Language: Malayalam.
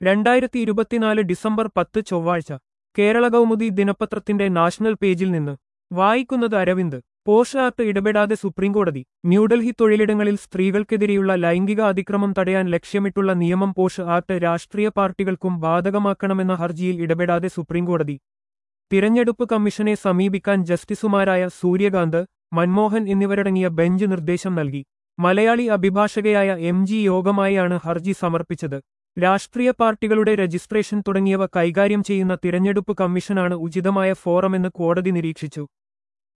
രണ്ടായിരത്തി ഇരുപത്തിനാല് ഡിസംബർ പത്ത് ചൊവ്വാഴ്ച കേരള കൗമുദി ദിനപത്രത്തിന്റെ നാഷണൽ പേജിൽ നിന്ന് വായിക്കുന്നത് അരവിന്ദ് പോഷ് ആക്ട് ഇടപെടാതെ സുപ്രീംകോടതി ന്യൂഡൽഹി തൊഴിലിടങ്ങളിൽ സ്ത്രീകൾക്കെതിരെയുള്ള ലൈംഗിക അതിക്രമം തടയാൻ ലക്ഷ്യമിട്ടുള്ള നിയമം പോഷ് ആക്ട് രാഷ്ട്രീയ പാർട്ടികൾക്കും ബാധകമാക്കണമെന്ന ഹർജിയിൽ ഇടപെടാതെ സുപ്രീംകോടതി തിരഞ്ഞെടുപ്പ് കമ്മീഷനെ സമീപിക്കാൻ ജസ്റ്റിസുമാരായ സൂര്യകാന്ത് മൻമോഹൻ എന്നിവരടങ്ങിയ ബെഞ്ച് നിർദ്ദേശം നൽകി മലയാളി അഭിഭാഷകയായ എം ജി യോഗമായാണ് ഹർജി സമർപ്പിച്ചത് രാഷ്ട്രീയ പാർട്ടികളുടെ രജിസ്ട്രേഷൻ തുടങ്ങിയവ കൈകാര്യം ചെയ്യുന്ന തിരഞ്ഞെടുപ്പ് കമ്മീഷനാണ് ഉചിതമായ ഫോറമെന്ന് കോടതി നിരീക്ഷിച്ചു